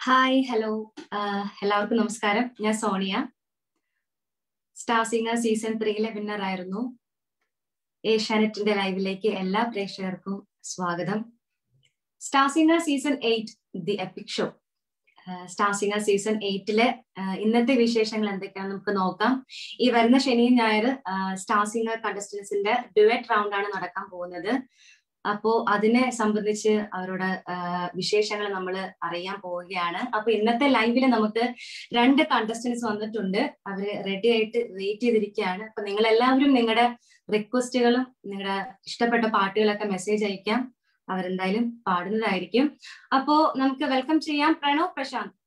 Hi hello എല്ലാവർക്കും നമസ്കാരം ഞാൻ സോണിയ സ്റ്റാർ സിംഗർ സീസൺ ത്രീയിലെ വിന്നർ ആയിരുന്നു ഏഷ്യാനെറ്റിന്റെ ലൈവിലേക്ക് എല്ലാ പ്രേക്ഷകർക്കും സ്വാഗതം star singer season eight the epic show star singer season എയ്റ്റിലെ ഇന്നത്തെ വിശേഷങ്ങൾ എന്തൊക്കെയാണെന്ന് നമുക്ക് നോക്കാം ഈ വരുന്ന ശനിയും ഞായർ സ്റ്റാർ സിംഗർ കണ്ടസ്റ്റൻസിന്റെ ഡുവറ്റ് റൗണ്ട് ആണ് നടക്കാൻ പോകുന്നത് അപ്പോ അതിനെ സംബന്ധിച്ച് അവരുടെ വിശേഷങ്ങൾ നമ്മൾ അറിയാൻ പോവുകയാണ് അപ്പൊ ഇന്നത്തെ ലൈവില് നമുക്ക് രണ്ട് കണ്ടസ്റ്റൻസ് വന്നിട്ടുണ്ട് അവര് റെഡി ആയിട്ട് വെയിറ്റ് ചെയ്തിരിക്കുകയാണ് അപ്പൊ നിങ്ങൾ എല്ലാവരും നിങ്ങളുടെ റിക്വസ്റ്റുകളും നിങ്ങളുടെ ഇഷ്ടപ്പെട്ട പാട്ടുകളൊക്കെ മെസ്സേജ് അയക്കാം അവരെന്തായാലും പാടുന്നതായിരിക്കും അപ്പോ നമുക്ക് വെൽക്കം ചെയ്യാം പ്രണവ് പ്രശാന്ത്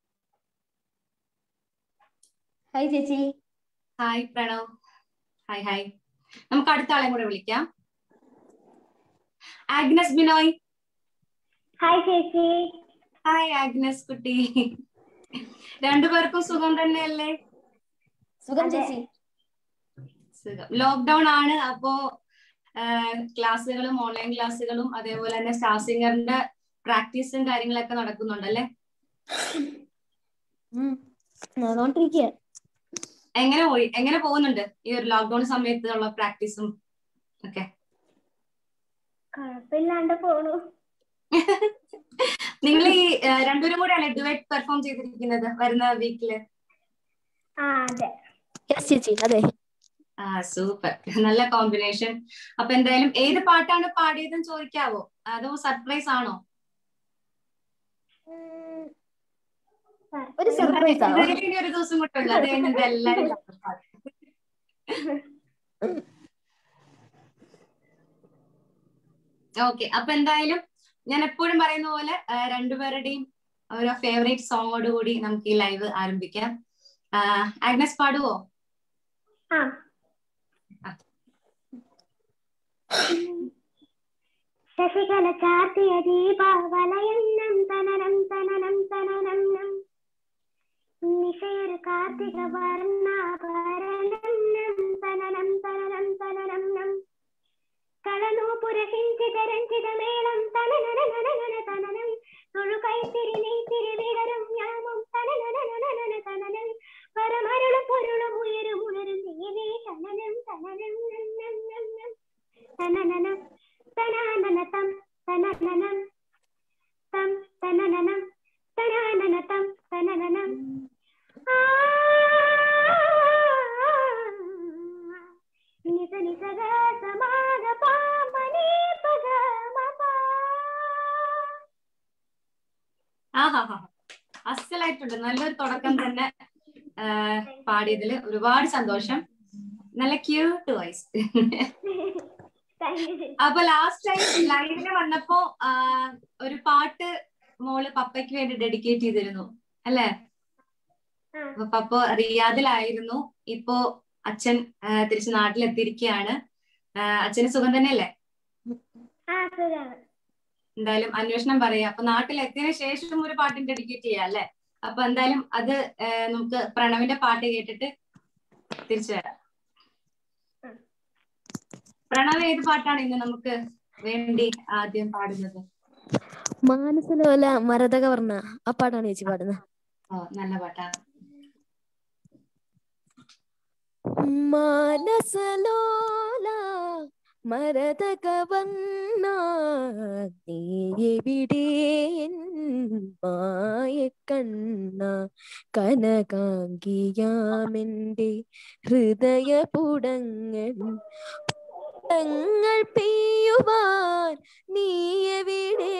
ഹായ് ചേച്ചി ഹായ് പ്രണവ് ഹായ് ഹായ് നമുക്ക് അടുത്ത ആളെ കൂടെ വിളിക്കാം ആഗ്നസ് ബിനോയ് ഹായ് ചേച്ചി ഹായ് ആഗ്നസ് കുട്ടി രണ്ടുപേർക്കും സുഖം തന്നെയല്ലേ സുഖം അതെ. ചേച്ചി സുഖം ലോക്ക്ഡൌൺ ആണ് അപ്പോ ക്ലാസ്സുകളും ഓൺലൈൻ ക്ലാസ്സുകളും അതേപോലെ തന്നെ സ്റ്റാർ സിംഗറിന്റെ പ്രാക്ടീസും കാര്യങ്ങളൊക്കെ നടക്കുന്നുണ്ടല്ലേ നടന്നോണ്ടിരിക്കുക എങ്ങനെ പോയി എങ്ങനെ പോകുന്നുണ്ട് ഈ ഒരു ലോക്ക്ഡൌൺ സമയത്തുള്ള പ്രാക്ടീസും ഒക്കെ കുഴപ്പമില്ലാണ്ട് പോണു നിങ്ങൾ ഈ ഏഹ്, രണ്ടുപേരും കൂടെ അല്ലേ ഡുവൈറ്റ് പെർഫോം ചെയ്തിരിക്കുന്നത് വരുന്ന വീക്കില് ആ അതെ യെസ് ചേച്ചി അതെ ആ സൂപ്പർ നല്ല കോമ്പിനേഷൻ അപ്പൊ എന്തായാലും ഏത് പാട്ടാണ് പാടിയതെന്ന് ചോദിക്കാവോ അതോ സർപ്രൈസ് ആണോ ഒരു സർപ്രൈസ് ആണോ എന്തായാലും ഇനി ഒരു ദിവസം കൂടെ ഉള്ളു അത് കഴിഞ്ഞിട്ട് എല്ലാരും പാടും. ഓക്കെ അപ്പൊ എന്തായാലും ഞാൻ എപ്പോഴും പറയുന്ന പോലെ ആ, രണ്ടുപേരുടെയും ഓരോ ഫേവറേറ്റ് സോങ്ങോട് കൂടി നമുക്ക് ഈ ലൈവ് ആരംഭിക്കാം ആ, ആഗ്നസ് പാടുവോ ആ ശശികല ചാർത്തിയ ദീപാവലയന്നം തനനം തനനം തനനം നം നിശയൊരു കാർത്തിക വർണ്ണാഭരണം നം തനനം തനനം തനനം നം കളനൂപുര സിഞ്ചിത രഞ്ജിത മേളം തനനനനനനന തനനം തൊഴു കൈത്തിരി നെയ്ത്തിരി വിടരും യാമം തനനനനനന തനനം പരമരുളും പൊരുളും ഉയരും ഉണരും ദേവേ തനനം തനനം നം നം നം നം തനനനം തനാനനതം തനനനം തം തനനനം തനാനനതം തനനനം ആ നിസ നിസ ഗ സമാഗ പാമനി പഗ മപ ആഹാ അസലായിട്ടുണ്ട് നല്ലൊരു തുടക്കം തന്നെ ആ, പാടിയതില് ഒരുപാട് സന്തോഷം നല്ല ക്യൂട്ട് വോയിസ് താങ്ക് യു അപ്പൊ ലാസ്റ്റ് ടൈം ലൈവില് വന്നപ്പോ ആ, ഒരു പാട്ട് മോള് പപ്പയ്ക്ക് വേണ്ടി ഡെഡിക്കേറ്റ് ചെയ്തിരുന്നു അല്ലേ ആ. അപ്പൊ പപ്പ റിയാദിലായിരുന്നു ഇപ്പോ അച്ഛൻ ആ, തിരിച്ച് നാട്ടിലെത്തിയിരിക്കുകയാണ് ആ, അച്ഛന് സുഖം തന്നെയല്ലേ ആ സുഖാണ് എന്തായാലും അന്വേഷണം പറയാം അപ്പൊ നാട്ടിലെത്തിയതിനു ശേഷം ഒരു പാട്ടിന് ഡെഡിക്കേറ്റ് ചെയ്യാം അല്ലെ അപ്പൊ എന്തായാലും അത് ആ, നമുക്ക് പ്രണവിന്റെ പാട്ട് കേട്ടിട്ട് തിരിച്ചു വരാം ഉം. പ്രണവ് ഏത് പാട്ടാണ് ഇന്ന് നമുക്ക് വേണ്ടി ആദ്യം പാടുന്നത് മാനസലോല മരതക വർണ്ണ ആ പാട്ടാണ് ചേച്ചി പാടുന്നത് ഓ നല്ല പാട്ടാണ് മാനസലോല മരതക വർണ്ണ നീയെവിടെ മായ കണ്ണ കനകാംഗിയാമെന്റെ ഹൃദയ പുടങ്ങൾ പുടങ്ങൾ പെയ്യുവാൻ നീയെവിടെ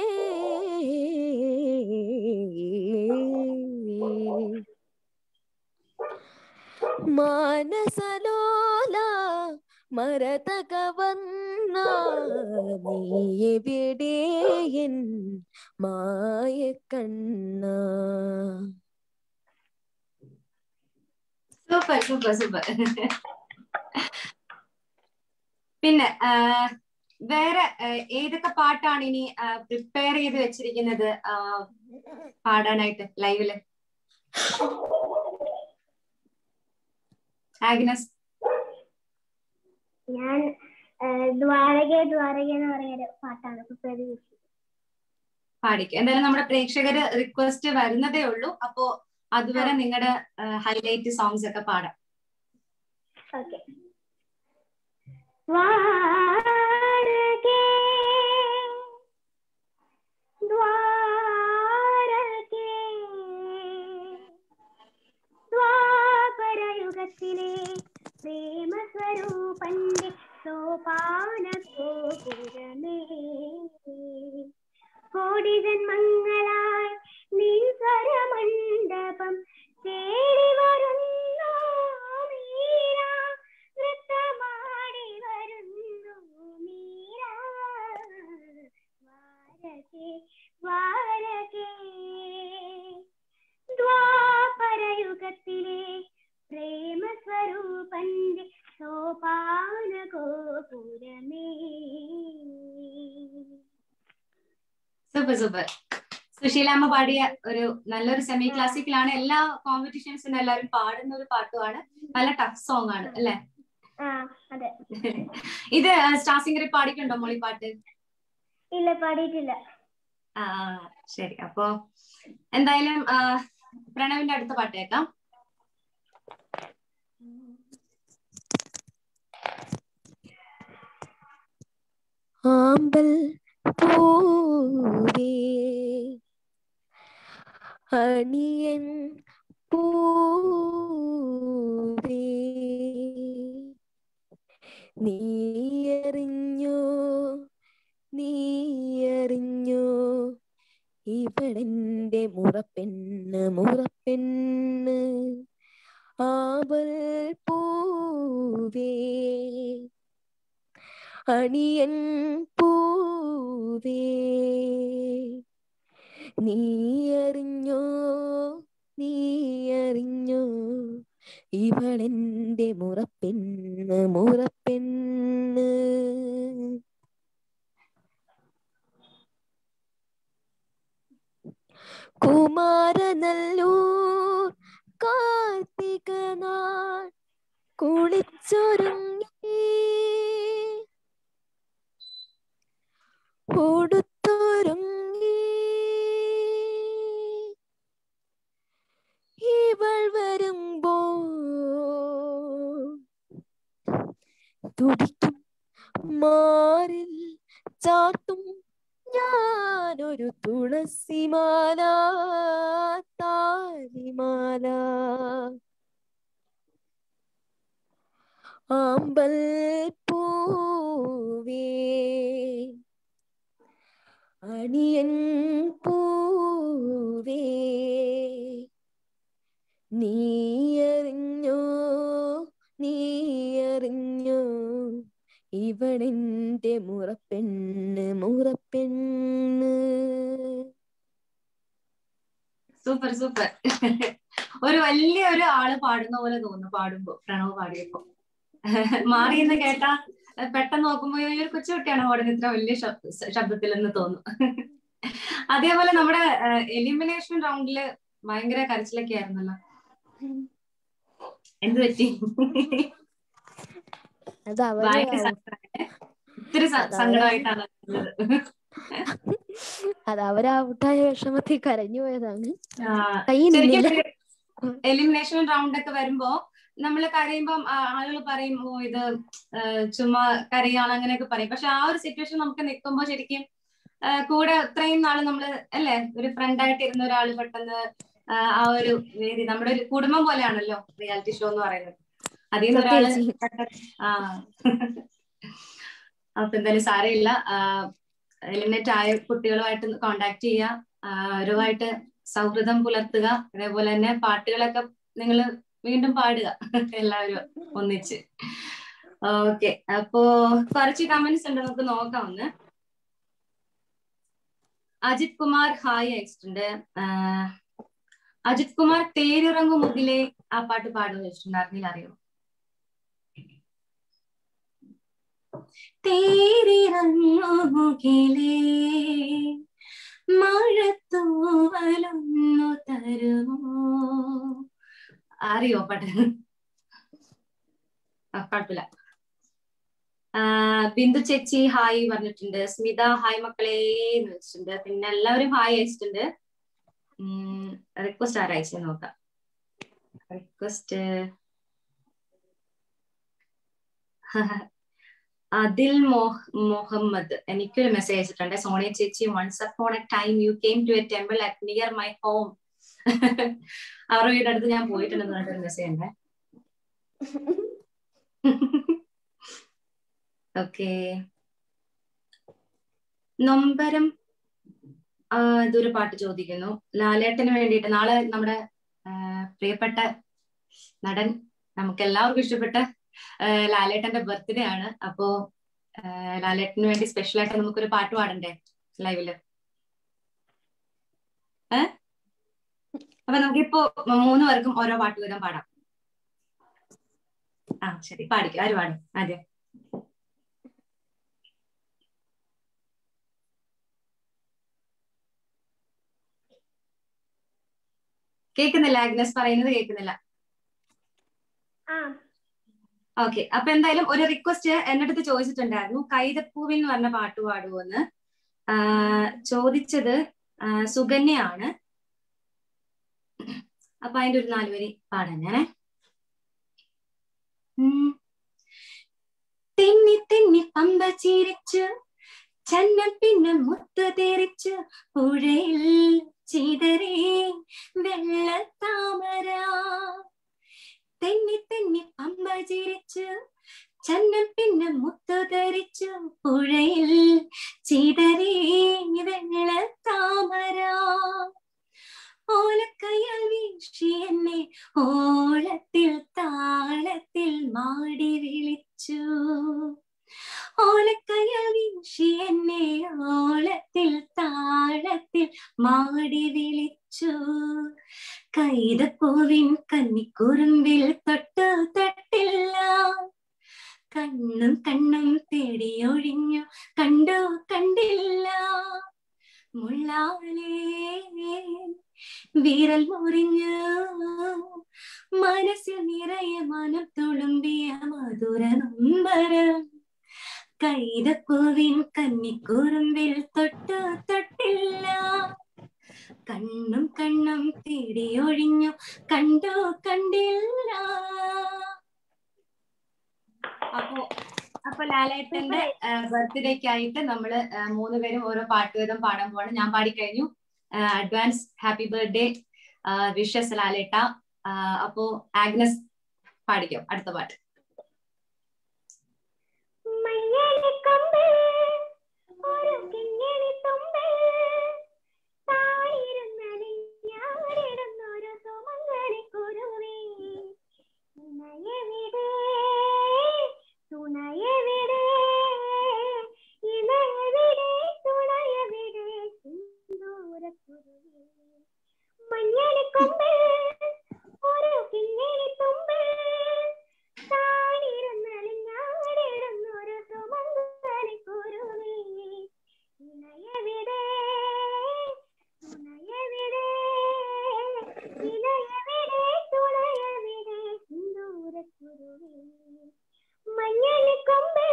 മാനസലോല മരതക വന്ന നീയെവിടെ എൻ മായ കണ്ണ സൂപ്പർ സൂപ്പർ സൂപ്പർ പിന്നെ ആ, വേറെ ആ, ഏതൊക്കെ പാട്ടാണ് ഇനി പ്രിപ്പയർ ചെയ്ത് വെച്ചിരിക്കുന്നത് ആ, പാടാനായിട്ട് ലൈവില് ആഗ്നസ് ഞാൻ ദ്വാരക ദ്വാരക എന്ന് പറയുന്ന പാട്ടാണ് പ്രിപ്പയർ ചെയ്തത് പാടിക്കും എന്തായാലും നമ്മുടെ പ്രേക്ഷകര് റിക്വസ്റ്റ് വരുന്നതേ ഉള്ളൂ അപ്പോ അതുവരെ നിങ്ങളുടെ ഹൈലൈറ്റ് സോങ്സ് ഒക്കെ പാടാം ഓക്കെ ദ്വാരകേ ദ്വാരകേ ദ്വാപരയുഗത്തിലെ പ്രേമസ്വരൂപന്റെ സോപാന ഗോപുരമേ കോടി ജന്മങ്ങളായി നിൻസ്വരമണ്ഡപം തേടി വരുന്നു മീര നൃത്തമാടി വരുന്നു മീര ദ്വാരകേ ദ്വാരകേ ദ്വാപരയുഗത്തിലെ പ്രേമസ്വരൂപന്റെ സോപാന ഗോപുരമേ സൂപ്പർ സൂപ്പർ സുശീലാമ്മ പാടിയ ഒരു നല്ലൊരു സെമി ക്ലാസിക്കലാണ് എല്ലാ കോമ്പറ്റീഷൻസിനും എല്ലാവരും പാടുന്ന ഒരു പാട്ടുമാണ് നല്ല ടഫ് സോങ് ആണ് അല്ലെ ആ അതെ ഇത് സ്റ്റാർ സിംഗറിൽ പാടിയിട്ടുണ്ടോ മോളി പാട്ട് ഇല്ല പാടിയിട്ടില്ല ആ ശരി അപ്പോ എന്തായാലും ആ, പ്രണവിന്റെ അടുത്ത പാട്ട് കേൾക്കാം ആമ്പൽ പൂവേ അണിയൻ പൂവേ നീയറിഞ്ഞോ നീയറിഞ്ഞോ ഇവളെന്റെ മുറപ്പെണ്ണ് മുറപ്പെണ്ണ് ആവൽ പൂവേ അണിയൻ പൂവേ നീയറിഞ്ഞോ നീയറിഞ്ഞോ ഇവളെന്റെ മുറപ്പെണ്ണ് മുറപ്പെണ്ണ് കുമാരനല്ലൂർ കാർത്തിക നാൾ കുളിച്ചൊരുങ്ങി ഉടുത്തൊരുങ്ങി ഇവൾ വരുമ്പോ തുടിക്കും മാറിൽ ചാട്ടും ഞാനൊരു തുളസിമാല താലിമാല ആമ്പൽ പൂവേ അണിയൻ പൂവേ നീയറിഞ്ഞോ നീയറിഞ്ഞോ ഇവളെന്റെ മുറപ്പെണ്ണ് മുറപ്പെണ്ണ് സൂപ്പർ സൂപ്പർ ഒരു വലിയ ഒരു ആള് പാടുന്ന പോലെ തോന്നുന്നു പാടുമ്പോ പ്രണവ് പാടിയപ്പോ മാറിയെന്ന് കേട്ടാ പെട്ടെന്ന് നോക്കുമ്പോ ഈ ഒരു കൊച്ചുകുട്ടിയാണ് പാടുന്നത് ഇത്ര വലിയ ശബ്ദ ശബ്ദത്തിലെന്ന് തോന്നുന്നു അതേപോലെ നമ്മുടെ എലിമിനേഷൻ റൗണ്ടില് ഭയങ്കര കരച്ചിലൊക്കെ ആയിരുന്നല്ലോ എന്ത് പറ്റി അത് അവര് ഭയങ്കര സങ്കടമായില്ലേ? ഒത്തിരി സ- സങ്കടമായിട്ടാണ് ഉള്ളത്. അത് അവര് ഔട്ടായ വിഷമത്തിൽ കരഞ്ഞു പോയതാണ് ആ, കൈ നിന്നില്ല എലിമിനേഷൻ റൗണ്ട് ഒക്കെ വരുമ്പോ നമ്മള് കരയുമ്പം ആളുകൾ പറയും ഓ ഇത് ആ, ചുമ്മാ കരയാണ് അങ്ങനെയൊക്കെ പറയും പക്ഷെ ആ ഒരു സിറ്റുവേഷൻ നമുക്ക് നിൽക്കുമ്പോ ശരിക്കും ആ, കൂടെ ഇത്രയും നാള് നമ്മള് അല്ലേ ഒരു ഫ്രണ്ട് ആയിട്ട് ഇരുന്ന ഒരാൾ പെട്ടെന്ന് ആ, ആ ഒരു വേദി നമ്മുടെ ഒരു കുടുംബം പോലെയാണല്ലോ റിയാലിറ്റി ഷോ എന്ന് പറയുന്നത് അതിൽ നിന്ന് ഒരാള് സത്യം പെട്ടെന്ന് ആ അപ്പൊ എന്തായാലും സാരമില്ല എലിമിനേറ്റ് ആയ കുട്ടികളുമായിട്ട് കോണ്ടാക്ട് ചെയ്യുക ആ, അവരുമായിട്ട് സൗഹൃദം പുലർത്തുക അതേപോലെ തന്നെ പാട്ടുകളൊക്കെ നിങ്ങൾ വീണ്ടും പാടുക എല്ലാവരും ഒന്നിച്ച് ഓക്കെ അപ്പോ കുറച്ച് കമന്റ്സ് ഉണ്ട് നമുക്ക് നോക്കാം ഒന്ന് അജിത് കുമാർ ഹായ് അയച്ചിട്ടുണ്ട് ആ, അജിത് കുമാർ തേരിറങ്ങു മുകിലെ ആ പാട്ട് പാടുമെന്ന് വെച്ചിട്ടുണ്ട് അറിഞ്ഞില്ല അറിയോ തേരിറങ്ങു മുകിലേ മഴത്തൂവലൊന്നു തരുമോ അറിയോ പാട്ട് ആ കുഴപ്പമില്ല ആ, ബിന്ദു ചേച്ചി ഹായ് പറഞ്ഞിട്ടുണ്ട് സ്മിത ഹായ് മക്കളെ എന്ന് വെച്ചിട്ടുണ്ട് പിന്നെ എല്ലാവരും ഹായ് അയച്ചിട്ടുണ്ട് റിക്വസ്റ്റ് ആരാ അയച്ചു നോക്കാം റിക്വസ്റ്റ് അതിൽ മോഹ് മുഹമ്മദ് എനിക്കൊരു മെസ്സേജ് അയച്ചിട്ടുണ്ട് സോണിയ ചേച്ചി once upon a time you came to a temple at near my home അവരുടെ വീടിന്റെ അടുത്ത് ഞാൻ പോയിട്ടുണ്ടെന്ന് പറഞ്ഞിട്ടൊരു മെസ്സേജ് ഉണ്ട് ഓക്കെ നൊമ്പരം ആ, ഇതൊരു പാട്ട് ചോദിക്കുന്നു ലാലേട്ടന് വേണ്ടിയിട്ട് നാളെ നമ്മുടെ ആ, പ്രിയപ്പെട്ട നടൻ നമുക്ക് എല്ലാവർക്കും ഇഷ്ടപ്പെട്ട ആ, ലാലേട്ടന്റെ ബർത്ത്ഡേ ആണ് അപ്പോ ആ, ലാലേട്ടന് വേണ്ടി സ്പെഷ്യൽ ആയിട്ട് നമുക്കൊരു പാട്ട് പാടണ്ടേ ലൈവില് ഏ അപ്പൊ നമുക്കിപ്പോ മൂന്ന് പേർക്കും ഓരോ പാട്ട് വീതം പാടാം ആ ശരി പാടിക്കും ആര് പാടും ആദ്യം കേൾക്കുന്നില്ല ആഗ്നസ് പറയുന്നത് കേൾക്കുന്നില്ല ആ ഓക്കെ അപ്പൊ എന്തായാലും ഒരു റിക്വസ്റ്റ് എന്റെ അടുത്ത് ചോദിച്ചിട്ടുണ്ടായിരുന്നു കൈതപ്പൂവിൽ എന്ന് പറഞ്ഞ പാട്ട് പാടുമെന്ന് ആ, ചോദിച്ചത് ആ, സുകന്യയാണ് അപ്പൊ അതിന്റെ ഒരു നാലുവരി പാടാൻ ഞാനേ ഉം. തെന്നി തെന്നി പമ്പ ചിരിച്ചു ചന്നം പിന്നെ മുത്ത് തെറിച്ചു പുഴയിൽ ചിതറി വെള്ളത്താമര തെന്നി തെന്നി പമ്പ ചിരിച്ചു ചന്നം പിന്നെ മുത്തു ധരിച്ചു പുഴയിൽ ചിതറി വെള്ളത്താമര ഓലക്കയാൽ വീശി എന്നെ ഓളത്തിൽ താളത്തിൽ മാടി വിളിച്ചു ഓലക്കയാൽ വീശി എന്നെ ഓളത്തിൽ താളത്തിൽ മാടി വിളിച്ചു കൈതപ്പൂവിൻ കന്നിക്കുറുമ്പിൽ തൊട്ടു തട്ടില്ല കണ്ണും കണ്ണും തേടിയൊഴിഞ്ഞു കണ്ടു കണ്ടില്ല മുള്ളാലേ വിരൽ മുറിഞ്ഞു മനസ്സിൽ നിറയെ മനം തുളുമ്പിയ മധുര നൊമ്പരം കൈതപ്പൂവിൻ കന്നിക്കുറുമ്പിൽ തൊട്ടു തൊട്ടില്ല കണ്ണും കണ്ണും തേടിയൊഴിഞ്ഞു കണ്ടു കണ്ടില്ല അപ്പോ അപ്പൊ ലാലേട്ടന്റെ ബർത്ത്ഡേക്ക് ആയിട്ട് നമ്മള് ആ, മൂന്ന് പേരും ഓരോ പാട്ട് വീതം പാടാൻ പോവാണ് ഞാൻ പാടിക്കഴിഞ്ഞു അഡ്വാൻസ് ഹാപ്പി ബർത്ത്ഡേ വിഷസ് ലാലേട്ട ആ, അപ്പോ ആഗ്നസ് പാടിക്കോ അടുത്ത പാട്ട് മയ്യണിക്കൊമ്പ് ഒരു കിങ്ങിണി തുമ്പ് തായിരുന്നലിഞ്ഞാടിടുന്നൊരു സുമംഗലി കുരുവി ഇണയവിടെ തുണയവിടെ ഇണയവിടെ തുണയവിടെ സിന്ദൂരക്കുരുവി മഞ്ഞളിക്കൊമ്പ് ഒരു കിങ്ങിണി തുമ്പ് താണിരുന്നലിഞ്ഞാടിടുന്നൊരു സുമംഗലി കുരുവി ഇണയവിടെ തുണയവിടെ ഇണയവിടെ തുണയവിടെ സിന്ദൂരക്കുരുവി മഞ്ഞളിക്കൊമ്പ്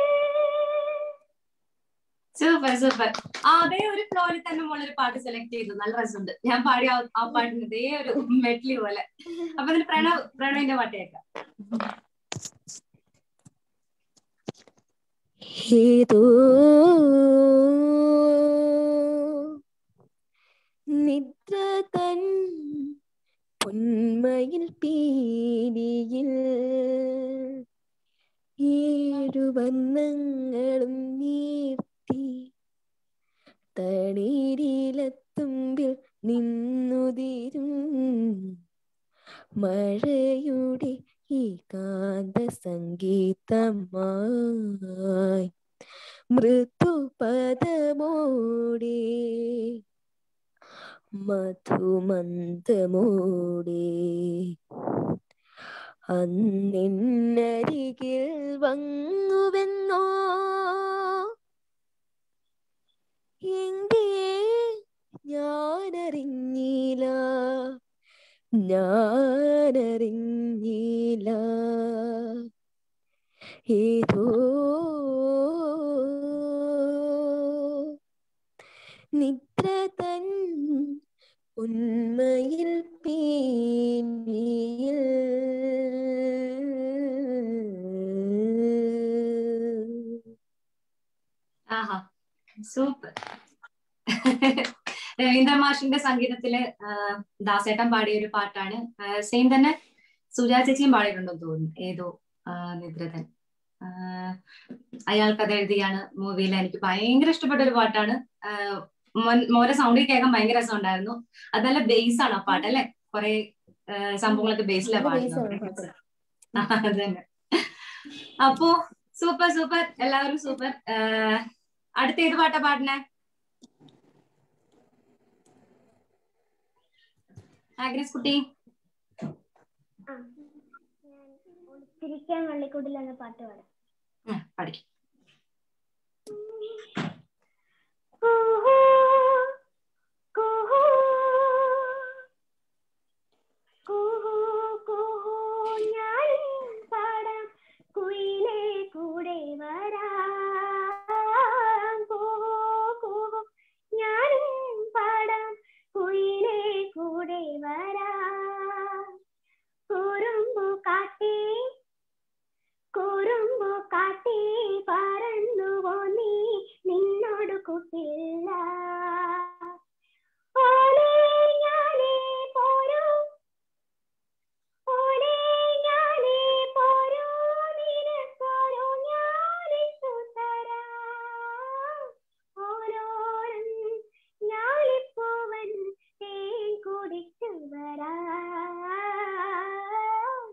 സൂപ്പർ സൂപ്പർ ആ അതേ ഒരു ഫ്ലോറിൽ തന്നെ മോളൊരു പാട്ട് സെലക്ട് ചെയ്തു നല്ല രസമുണ്ട് ഞാൻ പാടിയ ആ- ആ പാട്ടിന് ഇതേ ഒരു മെഡ്ലി പോലെ അപ്പൊ അതിന് പ്രണവ് പ്രണവിന്റെ പാട്ട് കേൾക്കാം ഏതോ നിദ്ര തൻ പൊന്മയിൽ പീലിയിൽ ഏഴു വർണ്ണങ്ങളും നീർത്തി തണീരിലത്തുമ്പിൽ നിന്നുതിരും മഴയുടെ ഏകാന്ത സംഗീതമായി മൃദുപദമോടെ മധുമന്ദമോടെ അന്നെന്നരികിൽ വന്നുവെന്നോ എങ്കേ ഞാനറിഞ്ഞില്ല ഞാനറിഞ്ഞില്ല ഏതോ ഉന്മയിൽ പീലിയിൽ ആഹാ സൂപ്പർ രവീന്ദ്ര മാഷിന്റെ സംഗീതത്തില് ആ, ദാസേട്ടൻ പാടിയ ഒരു പാട്ടാണ് സെയിം തന്നെ സുജാ ചേച്ചിയും പാടിയിട്ടുണ്ടെന്ന് തോന്നുന്നു ഏതോ ആ, നിദ്രതൻ ആ, അയാൾ കഥ എഴുതിയാണ് മൂവിയിൽ എനിക്ക് ഭയങ്കര ഇഷ്ടപ്പെട്ട ഒരു പാട്ടാണ് ആ, മോൻ- മോരെ സൗണ്ടിൽ കേൾക്കാൻ ഭയങ്കര രസമുണ്ടായിരുന്നു അത് നല്ല ബേസ് ആണ് ആ പാട്ട് അല്ലെ കുറെ സംഭവങ്ങളൊക്കെ ബേസിലാണ് നല്ല bass ആണ് പാടുന്നത് പാട്ട്. അത് തന്നെ അപ്പോ സൂപ്പർ സൂപ്പർ എല്ലാവരും സൂപ്പർ അടുത്ത ഏത് പാട്ടാ പാടണേ ആഗ്രസ് കുട്ടി ആ. ഞാൻ ഒളിച്ചിരിക്കാൻ വള്ളിക്കൂടിൽ എന്ന പാട്ട് പാടാം ഉം, പഠിക്കും കുഹൂ, കുഹൂ. കുഹൂ, കുഹൂ, ഞാനും പാടാം കുയിലേ കൂടെ വരാം കുഹൂ, കുഹൂ, ഞാനും പാടാം കുയിലേ കൂടെ വരാം കുറുമ്പു കാട്ടി കുറുമ്പു കാട്ടി പറന്നുവോ നീ നിന്നോട് കൂട്ടില്ല ഓലേ ഞാനേ പോരൂ ഓലേ ഞാനേ പോരൂ നിനക്കോരോ ഞാനിട്ടു തരാം ഓരോരം ഞാലിപ്പൂവൻ തേൻ കുടിച്ചു വരാം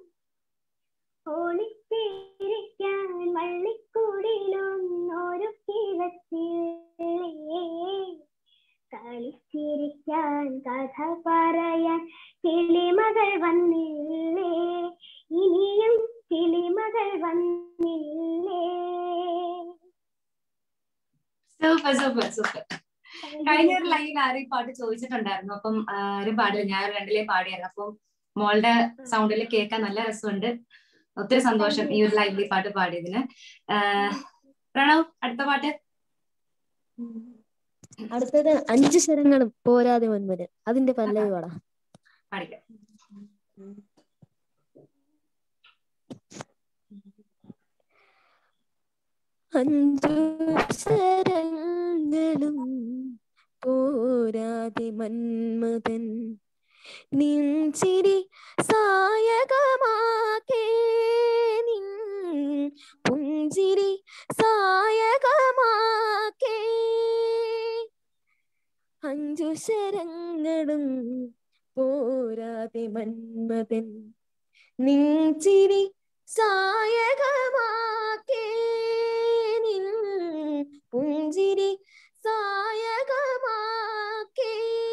ഒളിച്ചിരിക്കാൻ വള്ളിക്കൂടിലൊന്നൊരുക്കി വച്ചില്ലേ കളിച്ചിരിക്കാൻ കഥ പറയാൻ കിളിമകൾ വന്നില്ലേ ഇനിയും കിളിമകൾ വന്നില്ലേ സൂപ്പർ സൂപ്പർ സൂപ്പർ കഴിഞ്ഞ ഒരു ലൈവ് ആരും ഈ പാട്ട് ചോദിച്ചിട്ടുണ്ടായിരുന്നു അപ്പം ആരും പാടില്ല ഞാൻ ഒരു രണ്ടിലേ പാടിയായിരുന്നു അപ്പം മോളുടെ സൗണ്ടിൽ കേൾക്കാൻ നല്ല രസമുണ്ട് ഒത്തിരി സന്തോഷം ഈ ഒരു ലൈവിൽ ഈ പാട്ട് പാടിയതിന് ആഹ് പ്രണവ് അടുത്ത പാട്ട് അടുത്തത് അഞ്ച് ശരങ്ങളും പോരാതെ മുൻപന് അതിന്റെ പല്ലവി പാടാം പാടിക്കാം അഞ്ചു ശരങ്ങളും പോരാതെ മന്മതൻ നിൻചിരി സായകമാക്കേ നിൻ പുഞ്ചിരി സായകമാക്കേ അഞ്ചു ശരങ്ങളും പോരാതെ മന്മതൻ നിൻചിരി സായകമാക്കേ നിൻ പുഞ്ചിരി സായകമാക്കേ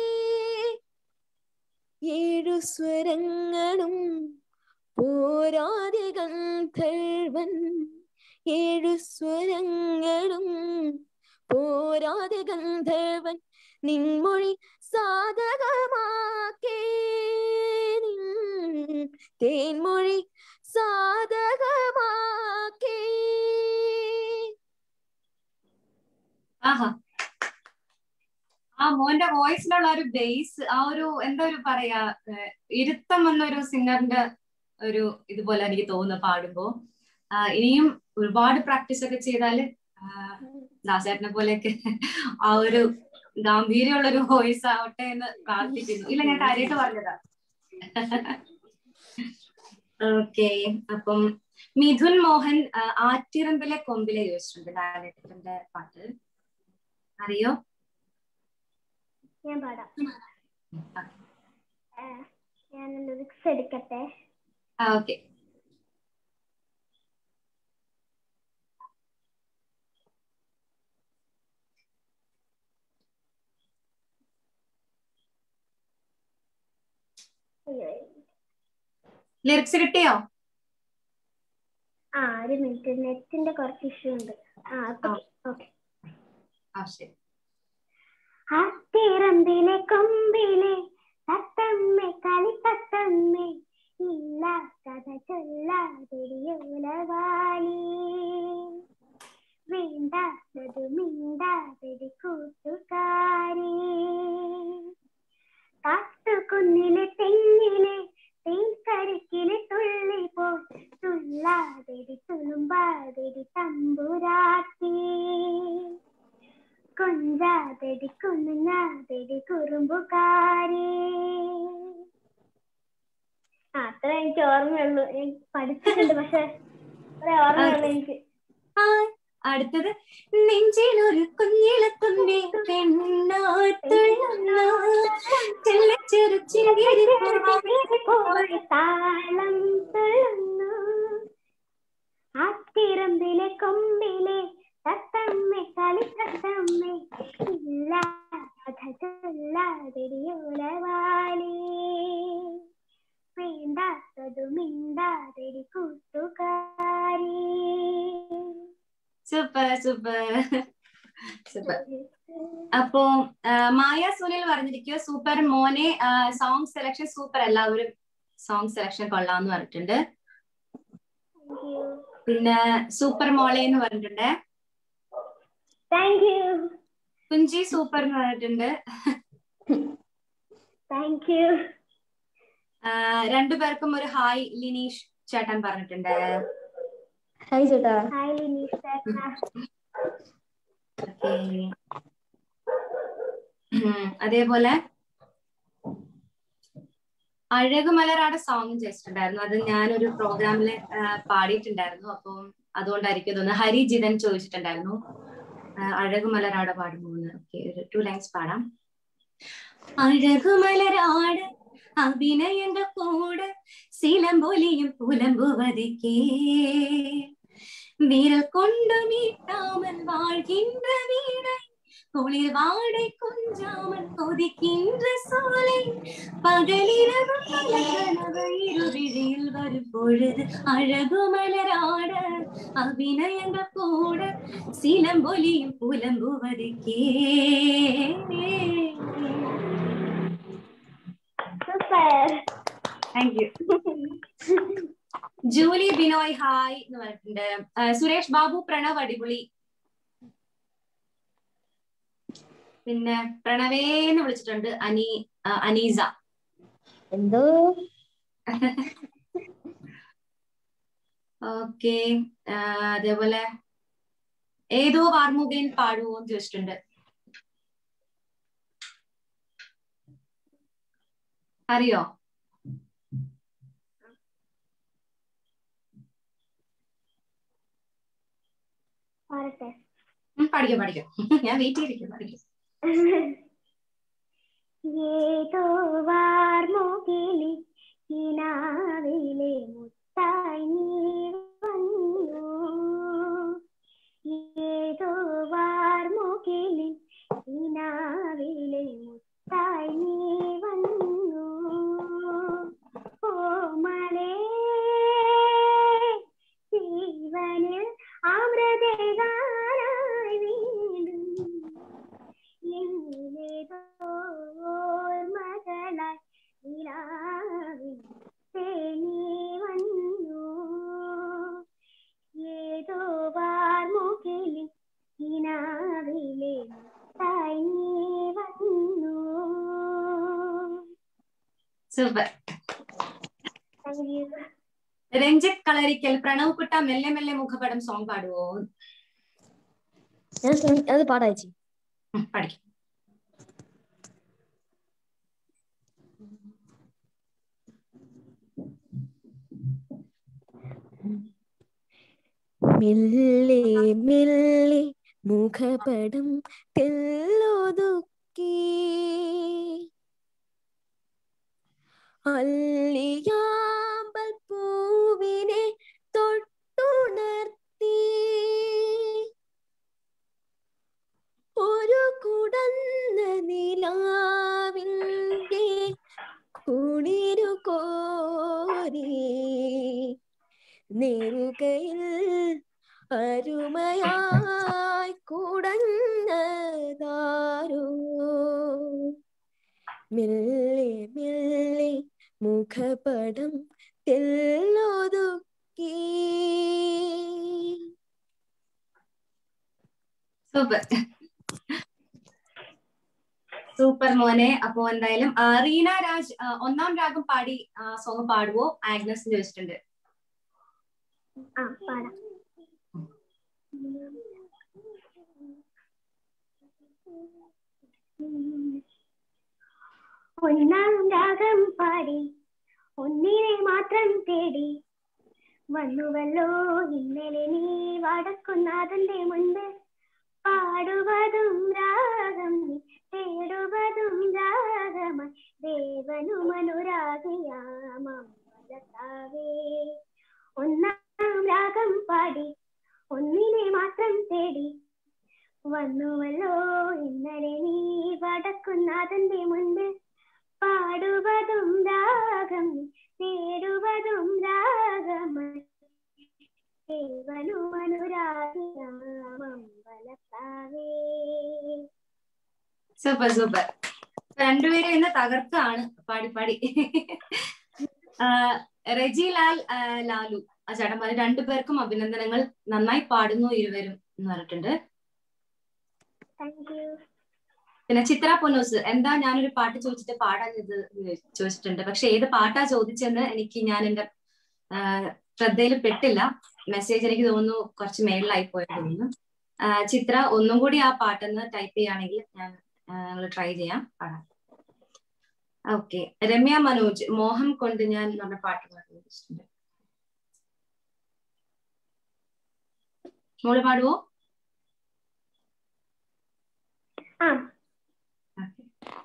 ഏഴു സ്വരങ്ങളും പോരാതെ ഗന്ധർവൻ ഏഴു സ്വരങ്ങളും പോരാതെ ഗന്ധർവൻ നിൻമൊഴി സാധകമാക്കേ നിൻ തേൻമൊഴി സാധകമാക്കേ ആഹാ ആ മോന്റെ വോയിസിലുള്ള ഒരു ബേസ് ആ ഒരു എന്താ ഒരു പറയാ ഏഹ് ഇരുത്തം എന്നൊരു സിംഗറിന്റെ ഒരു ഇതുപോലെ എനിക്ക് തോന്നുന്നു പാടുമ്പോ ആ, ഇനിയും ഒരുപാട് പ്രാക്ടീസ് ഒക്കെ ചെയ്താല് ആ, ദാസേട്ടനെ പോലെയൊക്കെ ആ ഒരു ഗാംഭീര്യമുള്ള ഒരു വോയിസ് ആവട്ടെ എന്ന് പ്രാർത്ഥിക്കുന്നു ഇല്ല ഞാൻ കാര്യമായിട്ട് പറഞ്ഞതാ ഓക്കെ അപ്പം മിഥുൻ മോഹൻ ആ, ആറ്റിറമ്പിലെ കൊമ്പിലെ ചോദിച്ചിട്ടുണ്ട് ലാലേട്ടന്റെ പാട്ട് അറിയോ ഞാൻ പാടാം ഏ, ഞാൻ ലിറിക്സ് എടുക്കട്ടെ ആ ഓക്കെ അയ്യോ. ലിറിക്സ് കിട്ടിയോ ആ ഒരു മിനിറ്റ് നെറ്റിന്റെ കുറച്ച് ഇഷ്യൂ ഉണ്ട് ആ ഓക്കെ ആ ശരി അത്തിറമ്പിലെ കൊമ്പിലെ തത്തമ്മേ കളിത്തത്തമ്മേ ഇല്ല കഥ ചൊല്ലാതിരിയോലവാലി വേണ്ടാത്തത് മിണ്ടാതിരി കൂട്ടുകാരി കാക്ക കൊതിക്കുന്നു ഞാതെടി കുറുമ്പുകാരി ആ അത്ര എനിക്ക് ഓർമ്മയുള്ളൂ ഞാൻ പഠിച്ചിട്ടുണ്ട് പക്ഷെ അത്ര ഓർമ്മയുള്ളൂ എനിക്ക് ആ, അടുത്തത് നെഞ്ചിലൊരു കുഞ്ഞിളത്തുമ്പി പെണ്ണാത്തുള്ള ചെല്ലച്ചെറു ചിരി പോയി താളം തുള്ളുന്നു ആത്തിറമ്പിലെ കൊമ്പിലെ തത്തമ്മെ കളിത്തത്തമ്മെ ഇല്ല കഥ ചൊല്ലാതെടിയോലവാലി വേണ്ടാത്തതു മിണ്ടാതെടി കൂട്ടുകാരി സൂപ്പർ സൂപ്പർ സൂപ്പർ അപ്പോ ആ, മായ സുനിൽ പറഞ്ഞിരിക്കുക സൂപ്പർ മോനെ സോങ് സെലക്ഷൻ സൂപ്പർ എല്ലാവരും സോങ് സെലക്ഷൻ കൊള്ളാന്ന് പറഞ്ഞിട്ടുണ്ട് പിന്നെ സൂപ്പർ മോളെ എന്ന് പറഞ്ഞിട്ടുണ്ട് താങ്ക് യു കുഞ്ചി സൂപ്പർ എന്ന് പറഞ്ഞിട്ടുണ്ട് താങ്ക് യു ആ, രണ്ടുപേർക്കും ഒരു ഹായ് ലിനീഷ് ചേട്ടൻ പറഞ്ഞിട്ടുണ്ട് ഹായ് ചേട്ടാ ഹായ് ലിനീഷ് ചേട്ടാ ഓക്കേ. ഉം, അതേപോലെ അഴകുമലരാടെ സോങ് ചെയ്തിട്ടുണ്ടായിരുന്നു അത് ഞാനൊരു പ്രോഗ്രാമിൽ പാടിയിട്ടുണ്ടായിരുന്നു അപ്പം അതുകൊണ്ടായിരിക്കും തോന്നുന്നു ഹരി ജിതൻ ചോദിച്ചിട്ടുണ്ടായിരുന്നു ആ, അഴകുമലരാടെ പാടുമോന്ന് ഓക്കെ ഒരു ടു ലൈൻസ് പാടാം അഴകുമലരാട് അഭിനയന്റെ കൂടെ സിലമ്പൊലിയും പുലമ്പുവതിക്കേ വിരൽ கொண்டு மீட்டாமல் வாழ்கின்ற வீணை குளிர் வாடை கொஞ்சாமல் கொதிக்கின்ற சோலை பகலிரவு பல கனவு இருவிழியில் வரும் பொழுது அழகு மலராட அபிநயங்க கூட சிலம்பொலியும் புலம்புவதுக்கே super thank you Julie Binoy hi എന്ന് പറഞ്ഞിട്ടുണ്ട് ആ, സുരേഷ് ബാബു പ്രണവ് അടിപൊളി പിന്നെ പ്രണവേന്ന് വിളിച്ചിട്ടുണ്ട് അനി ആ, അനീസ എന്തോ ഓക്കെ അതേപോലെ ഏതോ വാർമുകൻ പാടുവോ എന്ന് ചോദിച്ചിട്ടുണ്ട് അറിയോ പാടട്ടെ ഉം, പഠിക്കാം പഠിക്കാം ഞാൻ വെയിറ്റ് ചെയ്തിരിക്കും പഠിക്കാം ഏതോ വാർമുകിലി കിനാവിലെ മുത്തായി നീ വന്നു ഏതോ വാർമുകിലി കിനാവിലെ മുത്തായി നീ വന്നു ഓമലേ ജീവനിൽ അമൃതഗാനായി വീണ്ടും മകളായി നിലാവിൽ തേനി വന്നു ഏതോ വാർമുകിലിൽ കിനാവിലെ മുത്തായി നീ വന്നു super thank you Ranjith Kalarickal Pranav കുട്ട മെല്ലെ മെല്ലെ മുഖപടം സോങ് പാടുവോ ഞാൻ ശ്രമി- അത് പാടാ ചേച്ചി ഉം, പഠിക്കാം മെല്ലെ മെല്ലെ മുഖപടം തെല്ലൊതുക്കി അല്ലിയാമ്പൽ പൂവിനെ തൊട്ടുണർത്തി ഒരു കുടന്ന നിലാവിൻ്റെ കുളിരു കോരി നെറുകയിൽ അരുമയായി കുടഞ്ഞതാരോ മെല്ലെ മെല്ലെ മുഖപടം തെല്ലൊതുക്കി സൂപ്പർ സൂപ്പർ മോനെ അപ്പോ എന്തായാലും ആ, റീന രാജ് ആ, ഒന്നാം രാഗം പാടി സോങ് പാടുവോ ആഗ്നസ് ചോദിച്ചിട്ടുണ്ട് ആ പാടാം ഒന്നാം രാഗം പാടി ഒന്നിനെ മാത്രം തേടി വന്നുവല്ലോ ഇന്നലെ നീ വടക്കുന്നാഥന്റെ മുൻപ് പാടുവതും രാഗം നീ തേടുവതും രാഗമായി ദേവനും അനുരാഗിയാമേ ഒന്നാം രാഗം പാടി ഒന്നിനെ മാത്രം തേടി വന്നുവല്ലോ ഇന്നലെ നീ വടക്കുന്നാഥന്റെ മുൻപ് പാടുവതും രാഗം തേടുവതും രാഗമായി ദേവനും അനുരാഗിയാമമ്പലത്താവേ സൂപ്പർ സൂപ്പർ രണ്ടുപേരും ഇന്ന് തകർക്കാണ് പാടി പാടി ആ, റെജി ലാൽ ആ, ലാലു ആ ചേട്ടൻ പറഞ്ഞു രണ്ടുപേർക്കും അഭിനന്ദനങ്ങൾ നന്നായി പാടുന്നു ഇരുവരും എന്ന് പറഞ്ഞിട്ടുണ്ട് താങ്ക് യു പിന്നെ ചിത്ര പൊന്നൂസ് എന്താ ഞാനൊരു പാട്ട് ചോദിച്ചിട്ട് പാടാൻ ഇത് ചോദിച്ചിട്ടുണ്ട് പക്ഷെ ഏത് പാട്ടാ ചോദിച്ചെന്ന് എനിക്ക് ഞാൻ എന്റെ ആ, ശ്രദ്ധയിൽ പെട്ടില്ല മെസ്സേജ് എനിക്ക് തോന്നുന്നു കുറച്ച് മേളിലായി പോയെന്ന് തോന്നുന്നു ആ, ചിത്ര ഒന്നും കൂടി ആ പാട്ടെന്ന് ടൈപ്പ് ചെയ്യുകയാണെങ്കിൽ ഞാൻ ഞങ്ങൾ ട്രൈ ചെയ്യാം പാടാം ഓക്കെ രമ്യ മനോജ് മോഹം കൊണ്ട് ഞാൻ എന്ന് പറഞ്ഞ പാട്ട് പാടുന്നുണ്ട് മോള് പാടുവോ ആ Okay.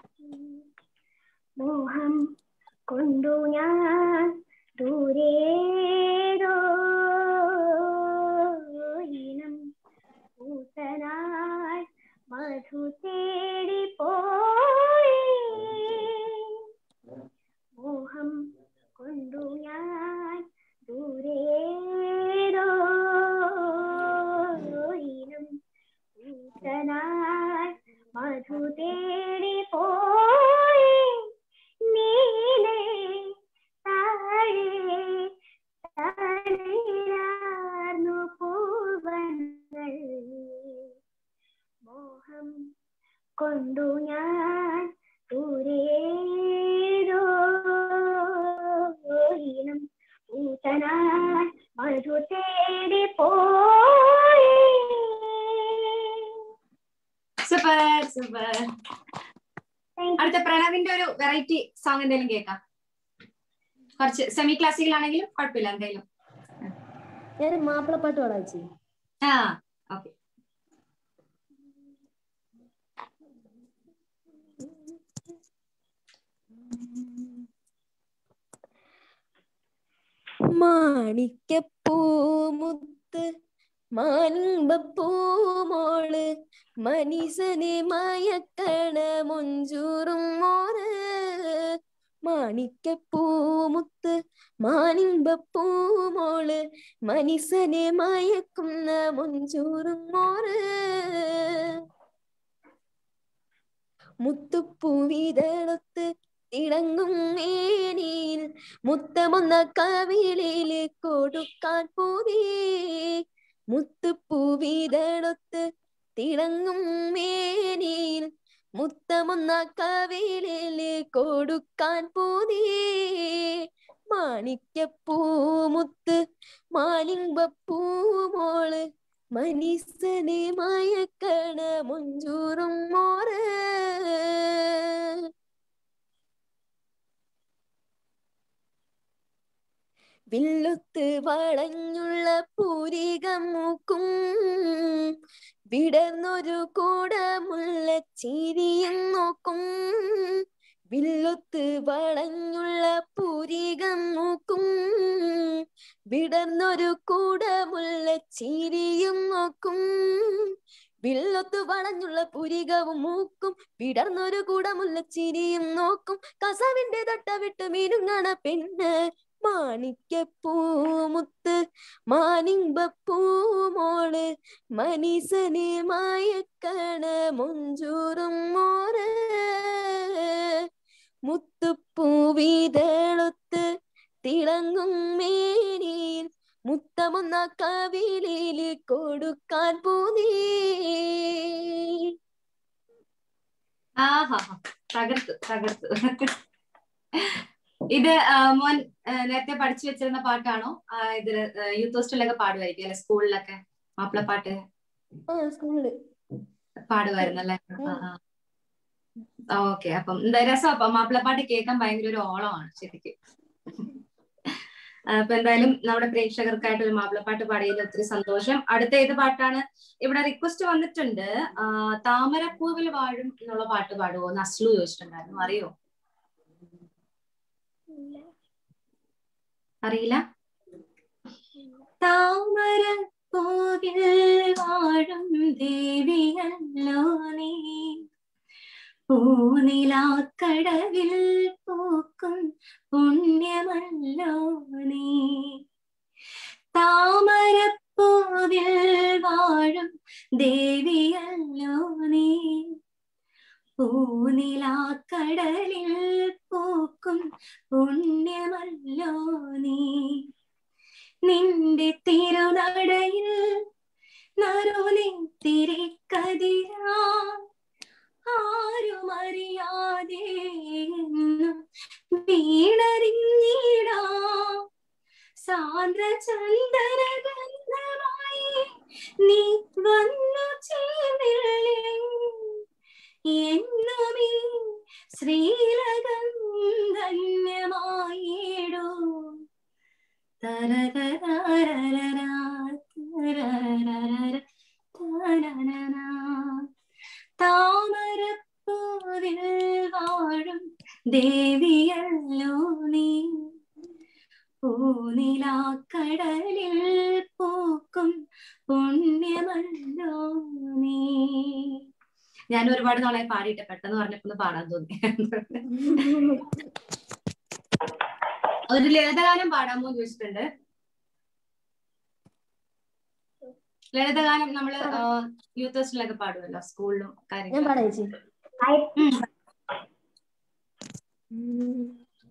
മോഹം കൊണ്ടു ഞാൻ ദൂരേതോ ഇനം പൂത്തനാൾ മധു തേടി പോയി മോഹം കൊണ്ടു ഞാൻ ദൂരേതോ ഇനം പൂത്തനാൾ മധു തേടി പോയി നീലേ താഴെ തളിരാർന്നു പൂവങ്ങൾ മോഹം കൊണ്ടു ഞാൻ ദൂരേതോ ഇനം പൂത്തനാൾ മധു തേടി പോയി സൂപ്പർ സൂപ്പർ Thank you. അടുത്ത പ്രണവിന്റെ ഒരു വെറൈറ്റി സോങ് എന്തെങ്കിലും കേൾക്കാം കുറച്ച് സെമി ക്ലാസിക്കൽ ആണെങ്കിലും കുഴപ്പമില്ല എന്തെങ്കിലും ഞാൻ മാപ്പിളപ്പാട്ട് പാടാ ചേച്ചി ആ ഓക്കെ മാണിക്കപ്പൂമുത്ത് മാനിമ്പപ്പൂമോള് മനീസനെ മയക്കണ മുഞ്ചൂറും മോറ് മാണിക്കപ്പൂമുത്ത് മാനിമ്പപ്പൂമോള് മനീസനെ മയക്കുന്ന മുഞ്ചൂറും മോറ് മുത്തുപ്പൂവിതളത്ത് തിളങ്ങും മേനിയിൽ മുത്തമൊന്ന കവിളില് കൊടുക്കാൻ പൂതി മുത്തുപ്പൂവിതളത്ത് തിളങ്ങും മേനിയിൽ മുത്തമൊന്ന കവിളില് കൊടുക്കാൻ പൂതി മാണിക്കപ്പൂമുത്ത് മാലിമ്പപ്പൂമോള് മനീസനെ മയക്കണ മുഞ്ചൂറും മോറ് വില്ലുത്ത് വളഞ്ഞുള്ള പൂരികം മൂക്കും വിടർന്നൊരു കൂടമുള്ള ചിരിയും നോക്കും വില്ലുത്ത് വളഞ്ഞുള്ള പൂരികം മൂക്കും വിടർന്നൊരു കൂടമുള്ള ചിരിയും നോക്കും വില്ലൊത്തു വളഞ്ഞുള്ള പുരികവും മൂക്കും വിടർന്നൊരു കൂടമുള്ള ചിരിയും നോക്കും കസവിന്റെ തൊട്ട വിട്ട് മീനുങ്ങണ പെണ്ണ് മാണിക്കപ്പൂമുത്ത് മാനിമ്പപ്പൂമോള് മനീസനെ മായക്കണ മുഞ്ചൂറും മോറ് മുത്തുപ്പൂവിതളൊത്ത് തിളങ്ങും മേനിയിൽ മുത്തമൊന്ന കവിളില് കൊടുക്കാൻ പൂതി ആഹാ തകർത്തു തകർത്തു ഇത് ആ, മോൻ ആ, നേരത്തെ പഠിച്ചു വെച്ചിരുന്ന പാട്ടാണോ ആ, ഇത് യൂത്ത് ഹോസ്റ്റലിലൊക്കെ പാടുമായിരിക്കും അല്ലെ സ്കൂളിലൊക്കെ മാപ്പിളപ്പാട്ട് ആ സ്കൂളില് പാടുമായിരുന്നു അല്ലെ ഓക്കെ അപ്പം എന്താ രസം അപ്പം മാപ്പിളപ്പാട്ട് കേൾക്കാൻ ഭയങ്കര ഒരു ഓളമാണ് ശരിക്കും അപ്പൊ എന്തായാലും നമ്മുടെ പ്രേക്ഷകർക്കായിട്ട് ഒരു മാപ്പിളപ്പാട്ട് പാടിയതിൽ ഒത്തിരി സന്തോഷം അടുത്ത ഏത് പാട്ടാണ് ഇവിടെ റിക്വസ്റ്റ് വന്നിട്ടുണ്ട് ആ, താമരപ്പൂവിൽ വാഴും എന്നുള്ള പാട്ട് പാടുമോ നസ്ലു ചോദിച്ചിട്ടുണ്ടായിരുന്നു അറിയോ അറിയില്ല താമരപ്പൂവിൽ വാഴും ദേവിയല്ലോ നീ പൂനിലാക്കടവിൽ പൂക്കും പുണ്യമല്ലോ നീ താമരപ്പൂവിൽ വാഴും ദേവിയല്ലോ നീ പൂനിലാക്കടലിൽ പൂക്കും പുണ്യമല്ലോ നീ നിന്റെ തിരുനടയിൽ നറുനെത്തിരി കതിരാ ആരുമറിയാതെ എന്നും വീണറിഞ്ഞിടാ സാന്ദ്ര ചന്ദന ഗന്ധമായി നീ വന്നു ചേർന്നില്ലേ എന്നുമീ ശ്രീലകം ധന്യമായിടൂ തരതരരരരാ, തരരരര, തരരരാ. താമരപ്പൂവിൽ വാഴും ദേവിയല്ലോ നീ പൂനിലാക്കടലിൽ പൂക്കും പുണ്യമല്ലോ നീ ഞാൻ ഒരുപാട് നാളായി പാടിയിട്ട് പെട്ടെന്ന് പറഞ്ഞപ്പോ ഒന്ന് പാടാൻ തോന്നി ഒരു ലളിതഗാനം പാടാമോ എന്ന് ചോദിച്ചിട്ടുണ്ട് ലളിതഗാനം നമ്മള് യൂത്ത് ഫെസ്റ്റിലൊക്കെ പാടുമല്ലോ സ്കൂളിലും ഞാൻ കാര്യങ്ങളും പാടാം ചേച്ചി ഉം. ഉം.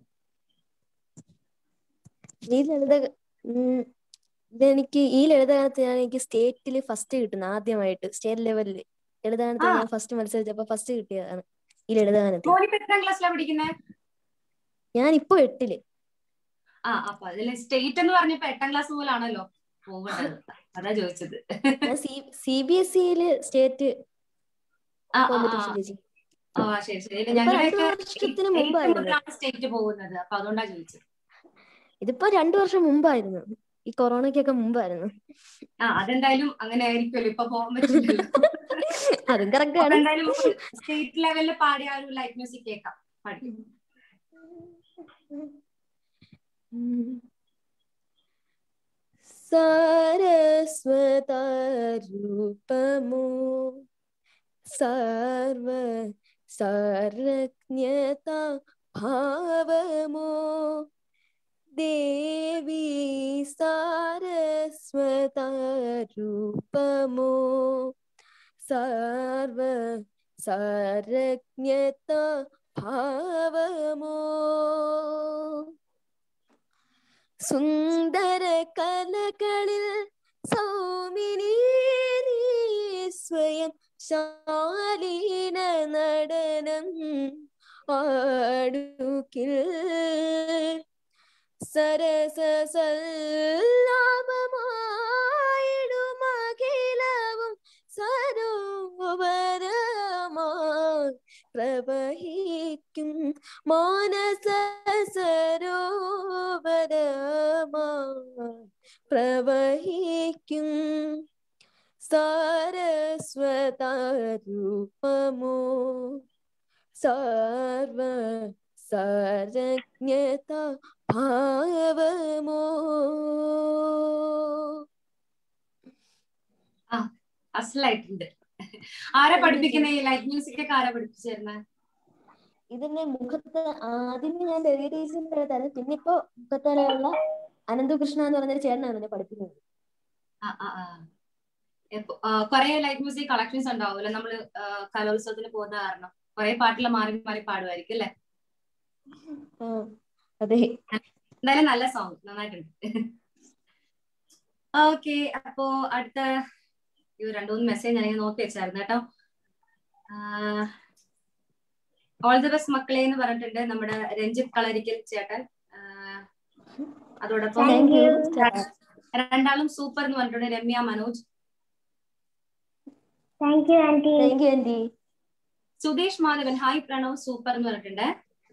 ഈ ലളിത ഉം, ഇതെനിക്ക് ഈ ലളിതഗാനത്തിന് ഞാൻ എനിക്ക് സ്റ്റേറ്റിൽ ഫസ്റ്റ് കിട്ടുന്നത് ആദ്യമായിട്ട് സ്റ്റേറ്റ് ലെവലിൽ ലളിതഗാനത്തിന് ആ. ഞാൻ ഫസ്റ്റ് മത്സരിച്ചപ്പോ ഫസ്റ്റ് കിട്ടിയതാണ് ഈ ലളിതഗാനത്തിന് മോനിപ്പോ എത്രാം ക്ലാസ്സിലാണ് പഠിക്കുന്നത് ഞാൻ ഇപ്പൊ എട്ടില് ആ അപ്പൊ അതില് സ്റ്റേറ്റ് എന്ന് പറഞ്ഞപ്പോ എട്ടാം ക്ലാസ് മുതലാണല്ലോ പോകേണ്ടത് അതാ ചോദിച്ചത് ഞാൻ സി സി ബി എസ് സിയില് സ്റ്റേറ്റ് ആ, ആ, കോമ്പറ്റീഷൻ ആ. ചേച്ചി ആ ശരി ശരി ഇല്ല, ഇപ്പൊ ഞങ്ങളുടെയൊക്കെ രണ്ടു വർഷത്തിന് eighth മുമ്പായിരുന്നു. മുതലാണ് സ്റ്റേറ്റ് പോകുന്നത് അപ്പൊ അതുകൊണ്ടാ ചോദിച്ചത് ഇതിപ്പോ രണ്ടു വർഷം മുമ്പായിരുന്നു ഈ കൊറോണയ്ക്കൊക്കെ മുമ്പായിരുന്നു ആ അതെന്തായാലും അങ്ങനെ ആയിരിക്കുമല്ലോ ഇപ്പൊ പോകാൻ പറ്റില്ലല്ലോ അതും കറക്റ്റ് അപ്പൊ ആണ് എന്തായാലും സ്റ്റേറ്റ് ലെവലിൽ പാടിയ ആ ഒരു ലൈറ്റ് മ്യൂസിക് കേൾക്കാം പാടി സാരസ്വതാരൂപമോ സർവ സർവജ്ഞത ഭാവമോ ദേവി സാരസ്വതാരൂപമോ സർവ സർവജ്ഞത ഭാവമോ സുന്ദര കലകളിൽ സൗമിനി നീ സ്വയം ശാലീന നടനം ആടുകിൽ സരസ സല്ലാപമായിടുമഖിലവും സരോവരമായി പ്രവഹിക്കും മാനസ സരോവരമായി പ്രവഹിക്കും സാരസ്വതാരൂപമോ സർവ സർവജ്ഞത ഭാവമോ അസലായിട്ടുണ്ട് ആരാ പഠിപ്പിക്കുന്ന ഈ ലൈറ്റ് മ്യൂസിക് ഒക്കെ ആരാ പഠിപ്പിച്ചിരുന്നത് ഇതിന്റെ മുഖത്ത് ആദ്യമേ ഞാൻ രവി ടീച്ചറിന്റെ അടുത്തായിരുന്നു പിന്നെ ഇപ്പൊ മുഖത്തലുള്ള അനന്തകൃഷ്ണ എന്ന് പറഞ്ഞൊരു ചേട്ടനാണ് എന്നെ പഠിപ്പിക്കുന്നത് ആ ആ ആ എപ്പോ- ആ, കുറേ ലൈറ്റ് മ്യൂസിക് കളക്ഷൻസ് ഉണ്ടാവുമല്ലോ നമ്മള് ആ, കലോത്സവത്തിന് പോകുന്ന കാരണം കുറെ പാട്ടുകൾ മാറി മാറി പാടുമായിരിക്കും അല്ലെ ആ, അതെ എന്തായാലും നല്ല സോങ് നന്നായിട്ടുണ്ട് ഓക്കെ അപ്പോ അടുത്ത ഈ രണ്ടു മൂന്ന് മെസ്സേജ് ഞാൻ നോക്കി വെച്ചായിരുന്നു കേട്ടോ ഓൾ ദി ബെസ്റ്റ് മക്കളെ എന്ന് പറഞ്ഞിട്ടുണ്ട് നമ്മുടെ രഞ്ജിത്ത് കളരിക്കൽ ചേട്ടൻ ആ, അതോടൊപ്പം താങ്ക് യു രണ്ടാളും സൂപ്പർ എന്ന് പറഞ്ഞിട്ടുണ്ട് Ramya Manoj thank you aunty thank you aunty Sudheesh Madhavan hi Pranav super എന്ന് പറഞ്ഞിട്ടുണ്ട്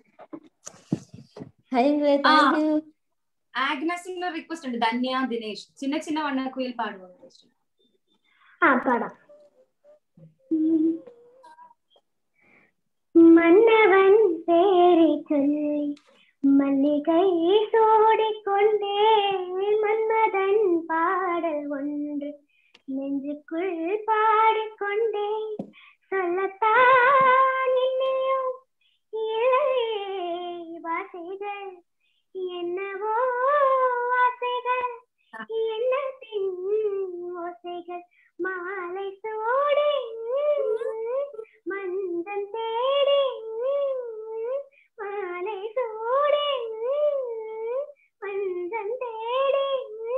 ഹായ് താങ്ക് യു ആഗ്നസിന്റെ റിക്വസ്റ്റ് ഉണ്ട് ധന്യ ദിനേശ് ചിന്ന ചിന്ന വണ്ണക്കുയിൽ പാടുമോ ആ പാടാം മന്നവൻ പേരെ ചൊല്ലി മല്ലികை சூடிக்கொண்டே மன்மதன் பாடல் ஒன்று நெஞ்சுக்குள் பாடிக்கொண்டே சொல்லத்தான் இன்னையும் இல்லையே வாசைகள் என்னவோ ஆசைகள் எண்ணத்தின் ஓசைகள் மாலை சூடி மந்தம் தேடி மாலை சூடி மந்தம் தேடி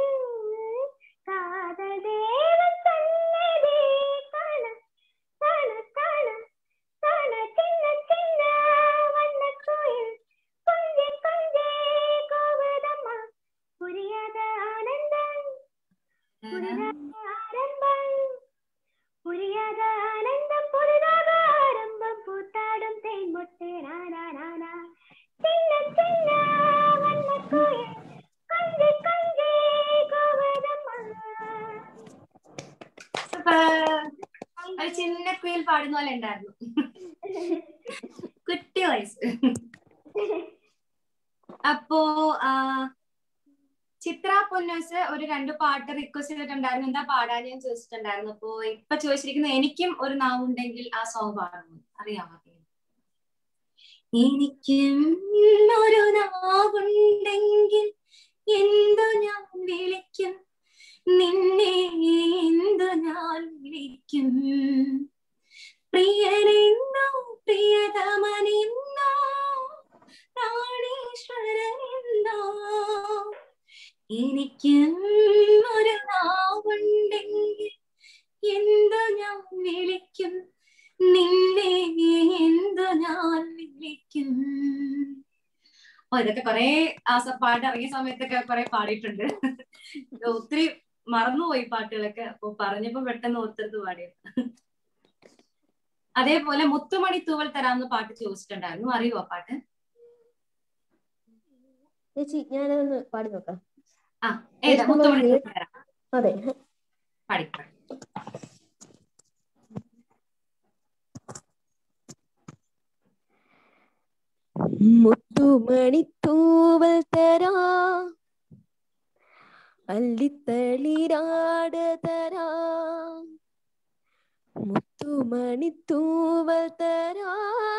காதல் தேவன் தன்னதே காண காண காண காண சின்ன சின்ன வண்ண கோயில் கொஞ்சே கொஞ்சே கோவதம்மா புரியாத ஆனந்தம் புரியாத ஆரம்பம் புரியாத ஆனந்தம் புதிதாக ஆரம்பம் பூத்தாடும் தேன் முட்டு நானா நானா சின்ன சின்ன வண்ண கோயில் கொஞ்சே கொஞ்சே கோவதம்மா ഒരു ചിന്ന കുയിൽ പാടുന്ന പോലെ ഉണ്ടായിരുന്നു കുട്ടി വയസ്സ് അപ്പോ ആ, ചിത്ര പൊന്നൂസ് ഒരു രണ്ട് പാട്ട് റിക്വസ്റ്റ് ചെയ്തിട്ടുണ്ടായിരുന്നു എന്താ പാടാൻ ഞാൻ ചോദിച്ചിട്ടുണ്ടായിരുന്നു അപ്പോ ഇപ്പൊ ചോദിച്ചിരിക്കുന്നത് എനിക്കും ഒരു നാവുണ്ടെങ്കിൽ ആ സോങ് പാടുന്നു അറിയാമോ എനിക്കും ഒരു നാവുണ്ടെങ്കിൽ എന്തു ഞാൻ വിളിക്കും നിന്നെ എന്തു ഞാൻ വിളിക്കും പ്രിയനെന്നോ പ്രിയതമനെന്നോ പ്രാണേശ്വരനെന്നോ എനിക്കും ഒരു നാവുണ്ടെങ്കിൽ എന്തു ഞാൻ വിളിക്കും നിന്നെ എന്തു ഞാൻ വിളിക്കും ഓ ഇതൊക്കെ കൊറേ ആ സ- പാട്ട് ഇറങ്ങിയ സമയത്തൊക്കെ കൊറേ പാടിയിട്ടുണ്ട് ഇത് ഒത്തിരി മറന്നുപോയി പാട്ടുകളൊക്കെ അപ്പൊ പറഞ്ഞപ്പോ പെട്ടെന്ന് ഓർത്തെടുത്ത് പാടിയത് അതേപോലെ മുത്തുമണി തൂവൽ തരാമെന്ന് പാട്ട് ചോദിച്ചിട്ടുണ്ടായിരുന്നു അറിയുമോ ആ പാട്ട് ചേച്ചി ഞാനതൊന്ന് പാടി നോക്കാം ആ ഏതാ മുത്തുമണി തൂവൽ തരാം അതെ പാടി പാടി മുത്തുമണിത്തൂവൽ തരാ അള്ളിത്തളിരാട തരാ മുത്തുമണിത്തൂവൽ തരാ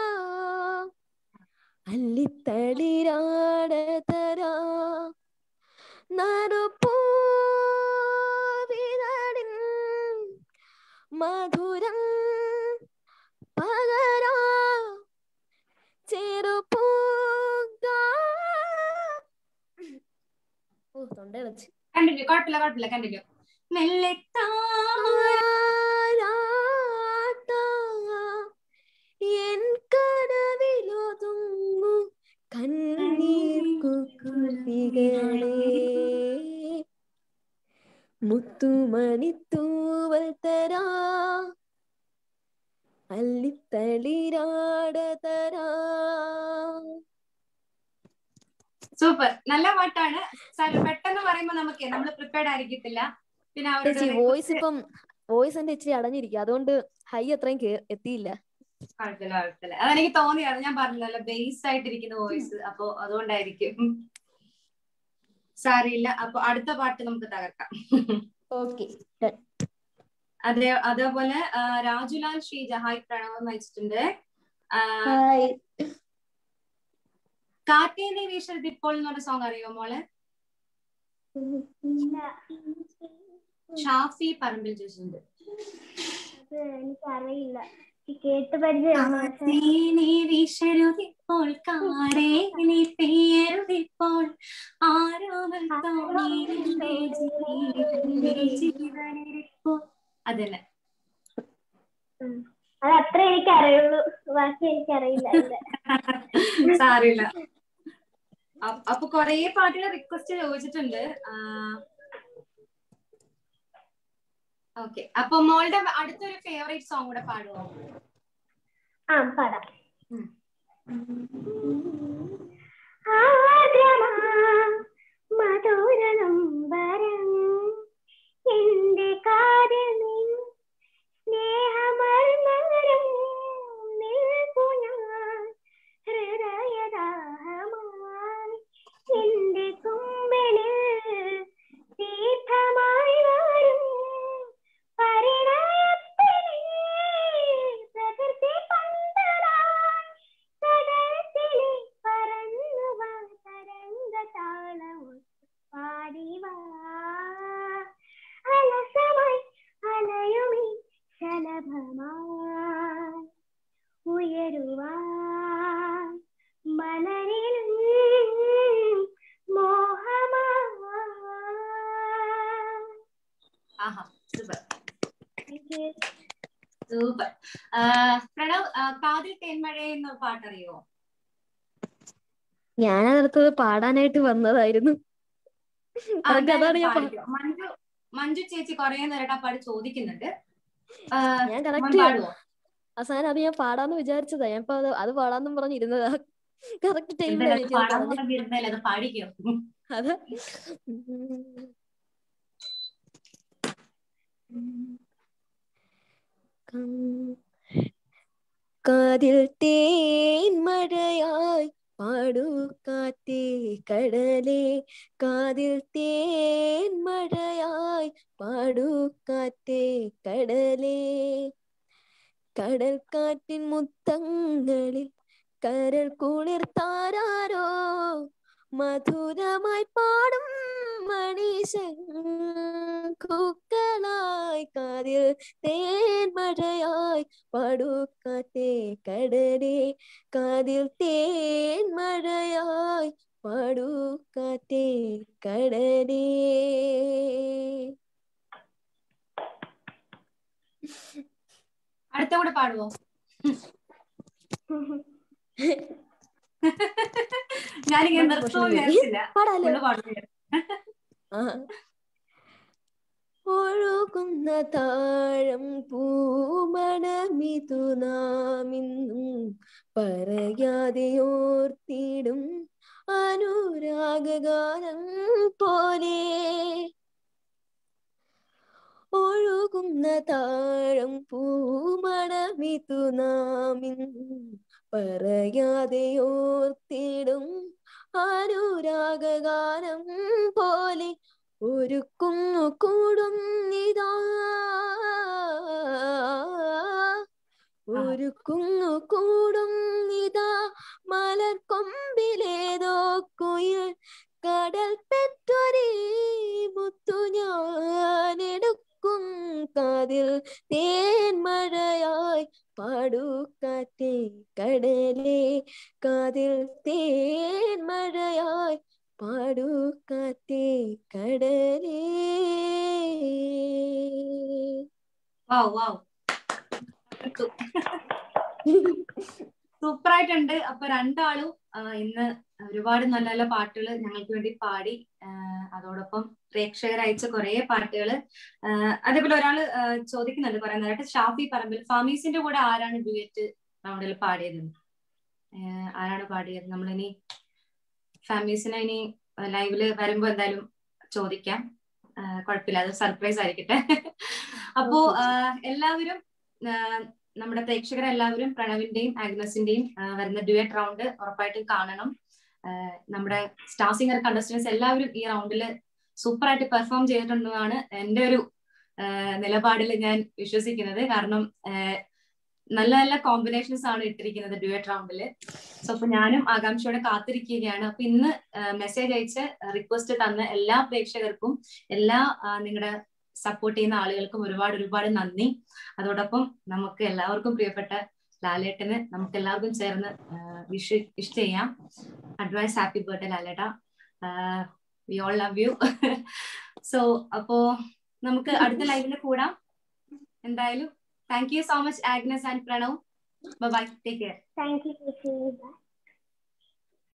അള്ളിത്തളിരാട തരാ നറുപ്പൂവിതളിൻ മധുരം പകരാ ചെറുപൂങ്ക ഓ തൊണ്ട വെച്ച് കണ്ടിന്യൂ കുഴപ്പമില്ല കുഴപ്പമില്ല കണ്ടിന്യൂ മെല്ലെ എൻ കനവിലൊതുങ്ങു കണ്ണീർ കുക്കുലികളെ മുത്തുമണിത്തൂവൽ തരാ അല്ലിത്തളിരാട തരാ സൂപ്പർ നല്ല പാട്ടാണ് സാർ പെട്ടെന്ന് പറയുമ്പോ നമുക്ക് നമ്മൾ പ്രിപ്പയർഡ് ആയിരിക്കത്തില്ല പിന്നെ അവരുടെ ചേച്ചി request വോയിസ് ഇപ്പം വോയിസ് എന്റെ ഇച്ചിരി അടഞ്ഞിരിക്കും അതുകൊണ്ട് ഹൈ അത്രയും കേ- എത്തിയില്ല കുഴപ്പമില്ല കുഴപ്പമില്ല അതെനിക്ക് തോന്നിയാണ് ഞാൻ പറഞ്ഞല്ലോ ബേസ് ആയിട്ടിരിക്കുന്ന വോയിസ് അപ്പൊ അതുകൊണ്ടായിരിക്കും സാരിയില്ല അപ്പൊ അടുത്ത പാട്ട് നമുക്ക് തകർക്കാം ഓക്കെ അതേ അതേപോലെ ആ, രാജുലാൽ ശ്രീജ ഹായ് പ്രണവ് നയിച്ചിട്ടുണ്ട് ആ, ഹായ് കാറ്റേ നീ വീശരുത് ഇപ്പോൾ എന്ന് പറഞ്ഞ സോങ് അറിയോ മോള് ഇല്ല ഷാഫി പറമ്പിൽ ചോദിച്ചിട്ടുണ്ട് അത് എനിക്കറിയില്ല എനിക്ക് കേട്ട് പരിചയമാണ് പക്ഷെ കാറ്റേ നീ വീശരുതിപ്പോൾ കാരേ നീ പെയ്യരുതിപ്പോൾ ആരോമൽ തോണി നിന്റെ ജീവനിലെ ജീവനിരിപ്പോ അതന്നെ ഉം. അത് അത്ര എനിക്ക് അറിയുള്ളൂ ബാക്കി എനിക്കറിയില്ല ഇല്ല സാരില്ല അ- അപ്പൊ കൊറേ പാട്ടുകൾ റിക്വസ്റ്റ് ചോദിച്ചിട്ടുണ്ട് ഓക്കെ അപ്പൊ മോളുടെ അടുത്തൊരു ഫേവറേറ്റ് സോങ് കൂടെ പാടുമോ ആ പാടാം ഉം. ആർദ്രമാ മധുരനമ്പരം എന്റെ കാതിൽ നിൻ സ്നേഹമർമരം നിൽപ്പു ഞാൻ ഹൃദയദാഹമായി എന്റെ കുമ്പിളിൽ തീർത്ഥമായി വരും പരിണയത്തിലേ പ്രകൃതി പന്തലായി കടത്തിലെ പറന്നു വാ തരംഗ താളവും പാടിവാ അലസമായി അലയുമി ശലഭമായി ഉയരുവാൻ മലരിലും മോഹമായി ആഹാ super Thank you. Super Pranav ആ, കാതിൽ തേന്മഴ എന്ന പാട്ടറിയോ ഞാൻ അടുത്തത് പാടാനായിട്ട് വന്നതായിരുന്നു ആ, അതൊക്കെ ഞാൻ അതാണ് ഞാൻ പാ- പാടിക്കാം. മഞ്ജു മഞ്ജു ചേച്ചി കൊറേ നേരമായിട്ട് ആ പാട്ട് ചോദിക്കുന്നുണ്ട് ആ, ഞാൻ മോൻ കറക്റ്റ് പാടുവോ അവസാനം അത് ഞാൻ പാടാന്ന് വിചാരിച്ചതാ ഞാൻ ഇപ്പൊ അത് അത് പാടാന്നും പറഞ്ഞിരുന്നതാ കറക്റ്റ് ടൈമിൽ എന്തായാലും അത് എനിക്ക് പാടാൻ പറഞ്ഞു പറഞ്ഞിരുന്നല്ലേ അത് പാടിക്കോ അത് കാതിൽ തേൻ മഴയായി പാടൂ കാറ്റേ കടലേ കാതിൽ തേൻ മഴയായി പാടൂ കാറ്റേ കടലേ കടൽ കാറ്റിൻ മുത്തങ്ങളിൽ കരൾ കുളിർ താരാരോ മധുരമായി പാടും മണിശങ്കുക്കളായി കാതിൽ തേൻ മഴയായി പാടൂ കാറ്റേ കടലേ കാതിൽ തേൻ മഴയായി പാടൂ കാറ്റേ കടലേ അടുത്ത കൂടെ പാടുവോ ഞാനിങ്ങനെ മഞ്ജു നിർത്തുമോ പക്ഷേ വിചാരിച്ചില്ല പാടാലോ ഫുള്ള് പാടുന്നു ആ. ഒഴുകുന്ന താഴം പൂമണമിതു നാമിന്നും പറയാതെ ഓർത്തിടും അനുരാഗഗാനം പോലെ ഒഴുകുന്ന താഴം പൂമണമിതു നാമിന്നും പറയാതെ ഓർത്തിടും അനുരാഗഗാനം പോലെ ഒരുക്കുന്നു കൂടുന്നിതാ ഒരുക്കുന്നു കൂടുന്നിതാ മലർക്കൊമ്പിലേതോ കുയിൽ കടൽ പെറ്റൊരേ മുത്തു ഞാനെടുക്കും കാതിൽ തേൻമഴയായി പാടൂ കാറ്റേ കടലേ കാതിൽ തേൻമഴയായി പാടൂ കാറ്റേ കടലേ വാവ് വാവ് സൂപ്പർ ആയിട്ടുണ്ട് അപ്പൊ രണ്ടാളും ആ, ഇന്ന് ഒരുപാട് നല്ല നല്ല പാട്ടുകൾ ഞങ്ങൾക്ക് വേണ്ടി പാടി ആ, അതോടൊപ്പം പ്രേക്ഷകർ അയച്ച കുറെ പാട്ടുകൾ അതേപോലെ ഒരാള് ആ, ചോദിക്കുന്നുണ്ട് കുറെ നേരമായിട്ട് ഷാഫി പറമ്പിൽ ഫാമീസിന്റെ കൂടെ ആരാണ് ഡ്യൂറ്റ് റൗണ്ടിൽ പാടിയത് ആ, ആരാണ് പാടിയത് നമ്മളിനി ഫാമീസിനെ ഇനി ലൈവില് വരുമ്പോ എന്തായാലും ചോദിക്കാം ആ, കുഴപ്പമില്ല അത് സർപ്രൈസ് ആയിരിക്കട്ടെ അപ്പോ ആ, എല്ലാവരും ആ, നമ്മുടെ പ്രേക്ഷകരെല്ലാവരും പ്രണവിന്റെയും ആഗ്നസിന്റെയും ആ, വരുന്ന ഡ്യുവറ്റ് റൗണ്ട് ഉറപ്പായിട്ടും കാണണം ആ, നമ്മുടെ സ്റ്റാർ സിംഗർ കണ്ടസ്റ്റൻസ് എല്ലാവരും ഈ റൗണ്ടിൽ സൂപ്പർ ആയിട്ട് പെർഫോം ചെയ്തിട്ടുണ്ടെന്നാണ് എന്റെ ഒരു ആ, നിലപാടിൽ ഞാൻ വിശ്വസിക്കുന്നത് കാരണം ആ, നല്ല നല്ല കോമ്പിനേഷൻസ് ആണ് ഇട്ടിരിക്കുന്നത് ഡ്യുവറ്റ് റൗണ്ടിൽ സോ അപ്പൊ ഞാനും ആകാംക്ഷയോടെ കാത്തിരിക്കുകയാണ് അപ്പൊ ഇന്ന് മെസ്സേജ് അയച്ച് റിക്വസ്റ്റ് തന്ന എല്ലാ പ്രേക്ഷകർക്കും എല്ലാ നിങ്ങളുടെ സപ്പോർട്ട് ചെയ്യുന്ന ആളുകൾക്കും ഒരുപാട് ഒരുപാട് നന്ദി അതോടൊപ്പം നമുക്ക് എല്ലാവർക്കും പ്രിയപ്പെട്ട ലാലേട്ടന് നമുക്ക് എല്ലാവർക്കും ചേർന്ന് വിഷ് വിഷ് ചെയ്യാം അഡ്വൈസ് ഹാപ്പി ബർത്ത്ഡേ ലാലേട്ട we all love you so അപ്പോ നമുക്ക് അടുത്ത ലൈവിൽ കൂടാം എന്തായാലും thank you so much Agnes and Pranav bye take care Thank you, Kiki. Bye.